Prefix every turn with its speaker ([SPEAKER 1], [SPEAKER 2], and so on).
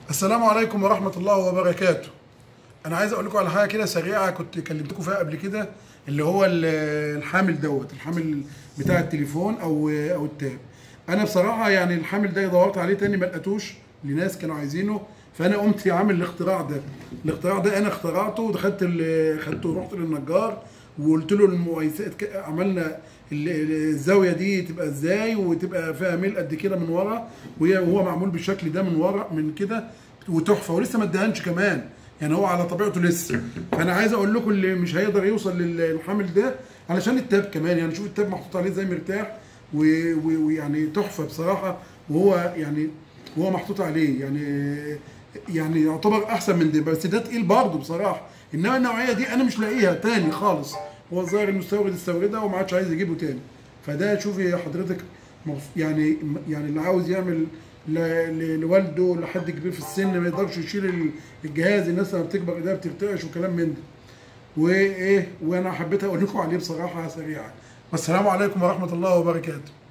[SPEAKER 1] السلام عليكم ورحمة الله وبركاته. أنا عايز أقول لكم على حاجة كده سريعة كنت كلمتكم فيها قبل كده اللي هو ال- الحامل دوت الحامل بتاع التليفون أو أو التاب. أنا بصراحة يعني الحامل ده دورت عليه تاني ما لقيتوش لناس كانوا عايزينه فأنا قمت عامل الاختراع ده. الاختراع ده أنا اخترعته ودخلت ال- خدته ورحت للنجار وقلت له المقايسات ك- عملنا ال- ال- الزاويه دي تبقى ازاي وتبقى فيها ميل قد كده من ورا وهي وهو معمول بالشكل ده من ورا من كده وتحفه ولسه ما ادهنش كمان يعني هو على طبيعته لسه فانا عايز اقول لكم اللي مش هيقدر يوصل لل- للحامل ده علشان التاب كمان يعني شوف التاب محطوط عليه ازاي مرتاح و- و- ويعني تحفه بصراحه وهو يعني وهو محطوط عليه يعني يعني يعتبر احسن من ده بس ده تقيل برضه بصراحه انما النوعيه دي انا مش لاقيها تاني خالص هو الظاهر المستورد استوردها وما عادش عايز يجيبه تاني فده شوفي حضرتك مف- يعني يعني اللي عاوز يعمل ل- ل- لوالده لحد كبير في السن ما يقدرش يشيل ال- الجهاز الناس لما بتكبر ايديها بترتعش وكلام من ده وايه وانا حبيت اقول لكم عليه بصراحه سريعه والسلام عليكم ورحمه الله وبركاته